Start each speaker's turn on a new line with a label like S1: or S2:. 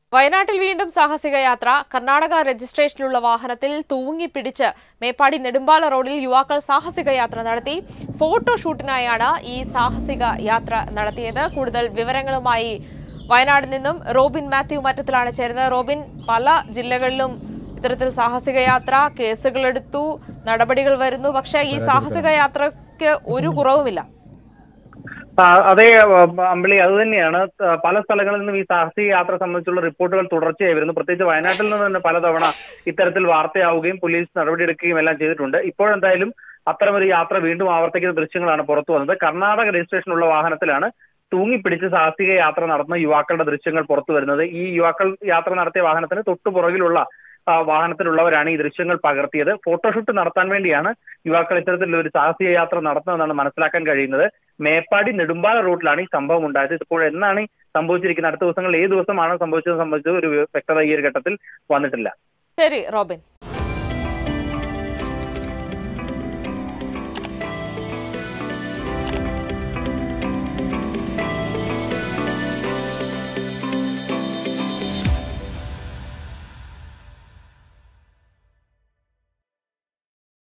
S1: വയനാട്ടിൽ വീണ്ടും സാഹസിക യാത്ര കർണാടക രജിസ്ട്രേഷനിലുള്ള വാഹനത്തിൽ തൂങ്ങിപ്പിടിച്ച് മേപ്പാടി നെടുമ്പാല റോഡിൽ യുവാക്കൾ സാഹസിക യാത്ര നടത്തി ഫോട്ടോഷൂട്ടിനായാണ് ഈ സാഹസിക യാത്ര നടത്തിയത് കൂടുതൽ വിവരങ്ങളുമായി വയനാട് നിന്നും റോബിൻ മാത്യു മറ്റത്തിലാണ് ചേരുന്നത് റോബിൻ പല ജില്ലകളിലും ഇത്തരത്തിൽ സാഹസിക യാത്ര കേസുകളെടുത്തു നടപടികൾ വരുന്നു പക്ഷേ ഈ സാഹസിക യാത്രയ്ക്ക് ഒരു കുറവുമില്ല
S2: ആ, അതെ ആ, അമ്പിളി അത് തന്നെയാണ് ത- പല സ്ഥലങ്ങളിൽ നിന്നും ഈ സാഹസിക യാത്ര സംബന്ധിച്ചുള്ള റിപ്പോർട്ടുകൾ തുടർച്ചയായി വരുന്നു പ്രത്യേകിച്ച് വയനാട്ടിൽ നിന്ന് തന്നെ പലതവണ ഇത്തരത്തിൽ വാർത്തയാവുകയും പോലീസ് നടപടിയെടുക്കുകയും എല്ലാം ചെയ്തിട്ടുണ്ട് ഇപ്പോഴെന്തായാലും അത്തരമൊരു യാത്ര വീണ്ടും ആവർത്തിക്കുന്ന ദൃശ്യങ്ങളാണ് പുറത്തു വന്നത് കർണാടക രജിസ്ട്രേഷനുള്ള വാഹനത്തിലാണ് തൂങ്ങിപ്പിടിച്ച് സാഹസിക യാത്ര നടത്തുന്ന യുവാക്കളുടെ ദൃശ്യങ്ങൾ പുറത്തു വരുന്നത് ഈ യുവാക്കൾ യാത്ര നടത്തിയ വാഹനത്തിന് തൊട്ടു പുറകിലുള്ള ആ, വാഹനത്തിലുള്ളവരാണ് ഈ ദൃശ്യങ്ങൾ പകർത്തിയത് ഫോട്ടോഷൂട്ട് നടത്താൻ വേണ്ടിയാണ് യുവാക്കൾ ഇത്തരത്തിലുള്ള ഒരു സാഹസിക യാത്ര നടത്തുന്നതെന്നാണ് മനസ്സിലാക്കാൻ കഴിയുന്നത് മേപ്പാടി നെടുമ്പാല റൂട്ടിലാണ് ഈ സംഭവം ഉണ്ടായത് ഇപ്പോൾ എന്നാണ് ഈ സംഭവിച്ചിരിക്കുന്നത് അടുത്ത ദിവസങ്ങളിൽ ഏത് ദിവസമാണ് സംഭവിച്ചത് സംബന്ധിച്ച് ഒരു വ്യക്തത ഈ ഒരു ഘട്ടത്തിൽ വന്നിട്ടില്ല
S1: ശരി റോബിൻ